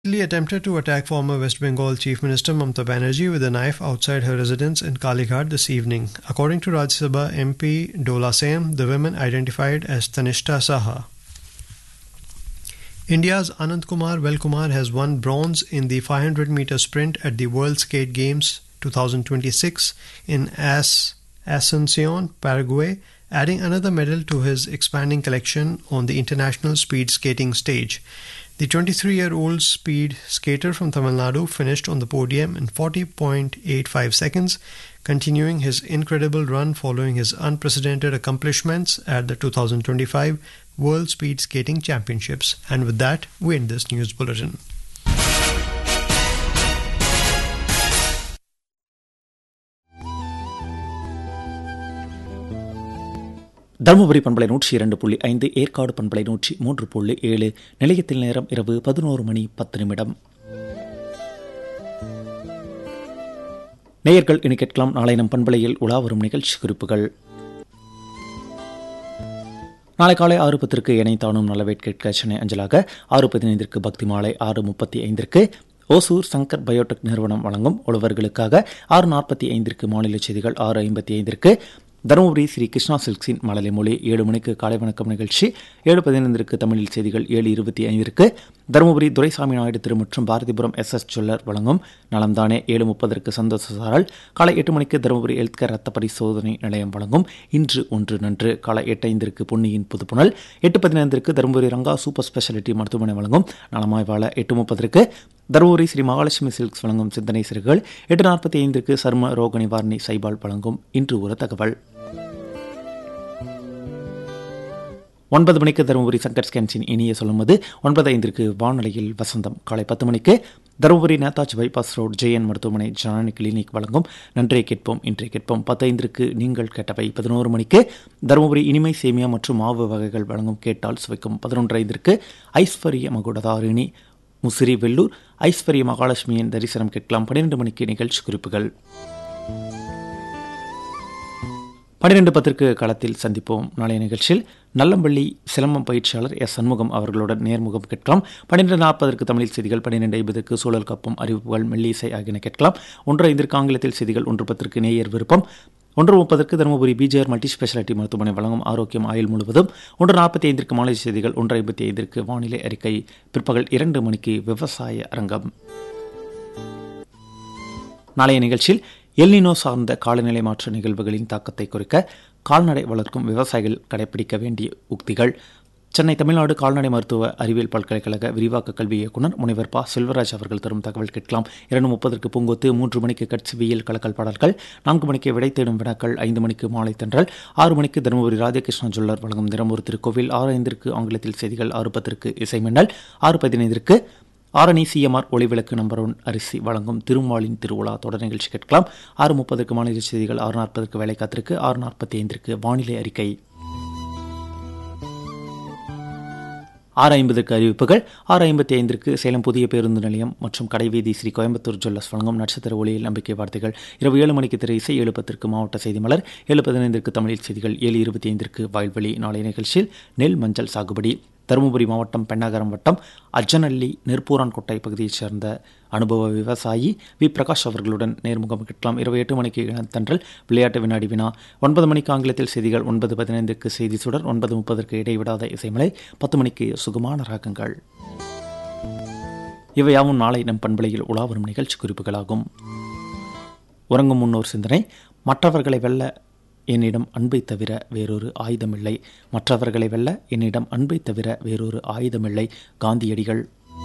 Lee attempted to attack former West Bengal Chief Minister Mamata Banerjee with a knife outside her residence in Kalighat this evening. According to Rajya Sabha MP Dola Sen, the women identified as Tanishta Saha. India's Anand Kumar Velkumar has won bronze in the 500 meter sprint at the World Skate Games 2026 in As- Asuncion, Paraguay, adding another medal to his expanding collection on the international speed skating stage. The 23 year old speed skater from Tamil Nadu finished on the podium in 40.85 seconds, continuing his incredible run following his unprecedented accomplishments at the 2025 World Speed Skating Championships. And with that, we end this news bulletin. Dharmapuri பண்பலை நூற்றி இரண்டு புள்ளி ஐந்து ஏற்காடு பண்பலை நூற்றி மூன்று புள்ளி ஏழு நிலையத்தில் நேரம் இரவு பதினோரு மணி பத்து நிமிடம் நேயர்கள் இனி கேட்கலாம் நாளை நம் பண்பலையில் உலா வரும் நிகழ்ச்சி குறிப்புகள் நாளை காலை ஆறு பத்திற்கு இணைத்தானும் நலவேட் கேட்க சென்னை அஞ்சலாக ஆறு பதினைந்திற்கு பக்தி மாலை ஆறு முப்பத்தி ஐந்திற்கு ஓசூர் சங்கர் பயோடெக் நிறுவனம் வழங்கும் உழவர்களுக்காக ஆறு நாற்பத்தி ஐந்திற்கு மாநில செய்திகள் ஆறு ஐம்பத்தி ஐந்திற்கு தருமபுரி ஸ்ரீ கிருஷ்ணா சில்க்ஸின் மழலை மொழி ஏழு மணிக்கு காலை வணக்கம் நிகழ்ச்சி ஏழு பதினைந்திற்கு தமிழில் செய்திகள் ஏழு இருபத்தி ஐந்திற்கு தருமபுரி துரைசாமி நாயுடு திரு மற்றும் பாரதிபுரம் எஸ் எஸ் சொல்லர் வழங்கும் நலம்தானே ஏழு முப்பதற்கு சந்தோஷ சாரல் காலை எட்டு மணிக்கு தருமபுரி ஹெல்த் கேர் ரத்த பரிசோதனை நிலையம் வழங்கும் இன்று ஒன்று நன்று காலை எட்டு ஐந்திற்கு பொன்னியின் புதுப்புணல் எட்டு பதினைந்திற்கு தருமபுரி ரங்கா சூப்பர் ஸ்பெஷாலிட்டி மருத்துவமனை வழங்கும் நலமாய் வாழ எட்டு முப்பதற்கு தருமபுரி ஸ்ரீ மகாலட்சுமி சில்க்ஸ் வழங்கும் சிந்தனை சிறுகள் எட்டு நாற்பத்தி ஐந்திற்கு சர்ம ரோக நிவாரணி சைபால் வழங்கும் இன்று ஒரு தகவல் ஒன்பது மணிக்கு தருமபுரி சங்கர் ஸ்கேன்ஸின் இனிய சொல்லும்போது ஒன்பது ஐந்திற்கு வானொலியில் வசந்தம் காலை பத்து மணிக்கு தருமபுரி நேதாஜ் பைபாஸ் ரோட் ஜெயன் மருத்துவமனை ஜனனி கிளினிக் வழங்கும் நன்றை கேட்போம் இன்றை கேட்போம் பத்து ஐந்திற்கு நீங்கள் கேட்டவை பதினோரு மணிக்கு தருமபுரி இனிமை சேமியா மற்றும் மாவு வகைகள் வழங்கும் கேட்டால் சுவைக்கும் பதினொன்று ஐந்திற்கு ஐஸ்வர்ய மகுடதாரிணி முசிறி வெள்ளூர் ஐஸ்வர்ய மகாலட்சுமியின் தரிசனம் கேட்கலாம் பன்னிரண்டு மணிக்கு நிகழ்ச்சி குறிப்புகள் பன்னிரெண்டு பத்திற்கு களத்தில் சந்திப்போம் நாளைய நிகழ்ச்சியில் நல்லம்பள்ளி சிலம்பம் பயிற்சியாளர் எஸ் சண்முகம் அவர்களுடன் நேர்முகம் கேட்கலாம் பன்னிரெண்டு நாற்பதற்கு தமிழில் செய்திகள் பன்னிரெண்டு ஐம்பதுக்கு சூழல் கப்பும் அறிவிப்புகள் மெல்லிசை ஆகியன கேட்கலாம் ஒன்று ஐந்திற்கு ஆங்கிலத்தில் செய்திகள் ஒன்று பத்திற்கு நேயர் விருப்பம் ஒன்று முப்பதற்கு தருமபுரி பிஜேஆர் மல்டி ஸ்பெஷாலிட்டி மருத்துவமனை வழங்கும் ஆரோக்கியம் ஆயுள் முழுவதும் ஒன்று நாற்பத்தி ஐந்திற்கு மாலை செய்திகள் ஒன்று ஐம்பத்தி ஐந்திற்கு வானிலை அறிக்கை பிற்பகல் இரண்டு மணிக்கு விவசாய அரங்கம் நாளைய நிகழ்ச்சியில் எல்னினோ சார்ந்த காலநிலை மாற்ற நிகழ்வுகளின் தாக்கத்தை குறைக்க கால்நடை வளர்க்கும் விவசாயிகள் கடைபிடிக்க வேண்டிய உக்திகள் சென்னை தமிழ்நாடு கால்நடை மருத்துவ அறிவியல் பல்கலைக்கழக விரிவாக்க கல்வி இயக்குநர் முனைவர் பா செல்வராஜ் அவர்கள் தரும் தகவல் கேட்கலாம் இரண்டு முப்பதற்கு பூங்கொத்து மூன்று மணிக்கு கட்சிவியல் கலக்கல் பாடல்கள் நான்கு மணிக்கு விடை தேடும் வினாக்கள் ஐந்து மணிக்கு மாலை தென்றல் ஆறு மணிக்கு தருமபுரி ராதாகிருஷ்ண ஜுவல்லர் வழங்கும் தினமொரு திருக்கோவில் ஆறு ஐந்திற்கு ஆங்கிலத்தில் செய்திகள் ஆறு பத்திற்கு இசைமின்னல் ஆறு பதினைந்திற்கு ஆரணி சிஎம்ஆர் ஒளிவிளக்கு நம்பர் ஒன் அரிசி வழங்கும் திருமாலின் திருவிழா தொடர் நிகழ்ச்சி கேட்கலாம் ஆறு முப்பதற்கு மாநில செய்திகள் ஆறு நாற்பதற்கு வேலை காத்திருக்கு ஆறு நாற்பத்தி ஐந்திற்கு வானிலை அறிக்கை ஆறு ஐம்பதுக்கு அறிவிப்புகள் ஆறு ஐம்பத்தி ஐந்திற்கு சேலம் புதிய பேருந்து நிலையம் மற்றும் கடைவீதி ஸ்ரீ கோயம்புத்தூர் ஜுவல்லர்ஸ் வழங்கும் நட்சத்திர ஒளியில் நம்பிக்கை வார்த்தைகள் இரவு ஏழு மணிக்கு திரை இசை ஏழு பத்திற்கு மாவட்ட செய்தி மலர் ஏழு பதினைந்திற்கு தமிழில் செய்திகள் ஏழு இருபத்தி ஐந்திற்கு வாய்வழி நாளைய நிகழ்ச்சியில் நெல் மஞ்சள் சாகுபடி தருமபுரி மாவட்டம் பெண்ணாகரம் வட்டம் அஜனல்லி நெற்பூரான்கோட்டை பகுதியைச் சேர்ந்த அனுபவ விவசாயி வி பிரகாஷ் அவர்களுடன் நேர்முகம் கேட்கலாம் இரவு எட்டு மணிக்கு இனத்தன்றல் விளையாட்டு வினாடி வினா ஒன்பது மணிக்கு ஆங்கிலத்தில் செய்திகள் ஒன்பது பதினைந்துக்கு செய்தி சுடர் ஒன்பது முப்பதற்கு இடைவிடாத இசைமலை பத்து மணிக்கு சுகமான ராகங்கள் இவையாவும் நாளை நம் பண்பலையில் உலா வரும் நிகழ்ச்சி குறிப்புகளாகும் உறங்கும் முன்னோர் சிந்தனை மற்றவர்களை வெல்ல என்னிடம் அன்பை தவிர வேறொரு ஆயுதமில்லை மற்றவர்களை வெல்ல என்னிடம் அன்பை தவிர வேறொரு ஆயுதமில்லை காந்தியடிகள்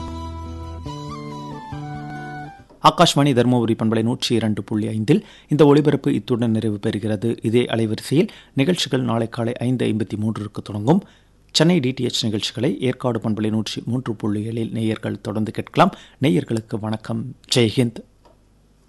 ஆகாஷ்வாணி தருமபுரி பண்பலை நூற்றி இரண்டு புள்ளி ஐந்தில் இந்த ஒளிபரப்பு இத்துடன் நிறைவு பெறுகிறது இதே அலைவரிசையில் நிகழ்ச்சிகள் நாளை காலை ஐந்து ஐம்பத்தி மூன்றுக்கு தொடங்கும் சென்னை டிடிஎச் நிகழ்ச்சிகளை ஏற்காடு பண்பலை நூற்றி மூன்று புள்ளி ஏழில் நேயர்கள் தொடர்ந்து கேட்கலாம் நேயர்களுக்கு வணக்கம் ஜெய்ஹிந்த்